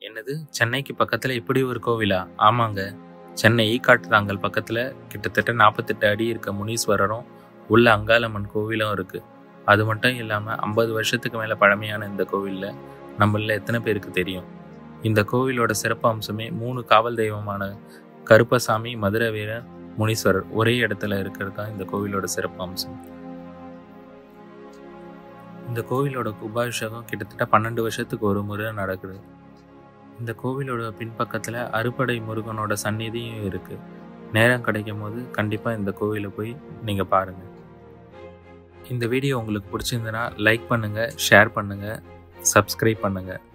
என்னது சென்னைக்கு பக்கத்தில் இப்படி ஒரு கோவிலா ஆமாங்க சென்னை ஈக்காட்டுதாங்கல் பக்கத்தில் கிட்டத்தட்ட நாற்பத்தெட்டு அடி இருக்க முனீஸ்வரரும் உள்ள அங்காளம்மன் கோவிலும் இருக்குது அது மட்டும் இல்லாமல் ஐம்பது வருஷத்துக்கு மேலே பழமையான இந்த கோவிலில் நம்மள எத்தனை பேருக்கு தெரியும் இந்த கோவிலோட சிறப்பு அம்சமே மூணு காவல் தெய்வமான கருப்பசாமி மதுரை வீரன் முனீஸ்வரர் ஒரே இடத்துல இருக்கிறது தான் இந்த கோவிலோட சிறப்பு அம்சம் இந்த கோவிலோட கும்பாபிஷேகம் கிட்டத்தட்ட பன்னெண்டு வருஷத்துக்கு ஒரு முறை நடக்குது இந்த கோவிலோட பின்பக்கத்தில் அறுபடை முருகனோட சந்நிதியும் இருக்குது நேரம் கிடைக்கும் போது கண்டிப்பாக இந்த கோவிலை போய் நீங்கள் பாருங்கள் இந்த வீடியோ உங்களுக்கு பிடிச்சிருந்தனா லைக் பண்ணுங்கள் ஷேர் பண்ணுங்கள் சப்ஸ்கிரைப் பண்ணுங்கள்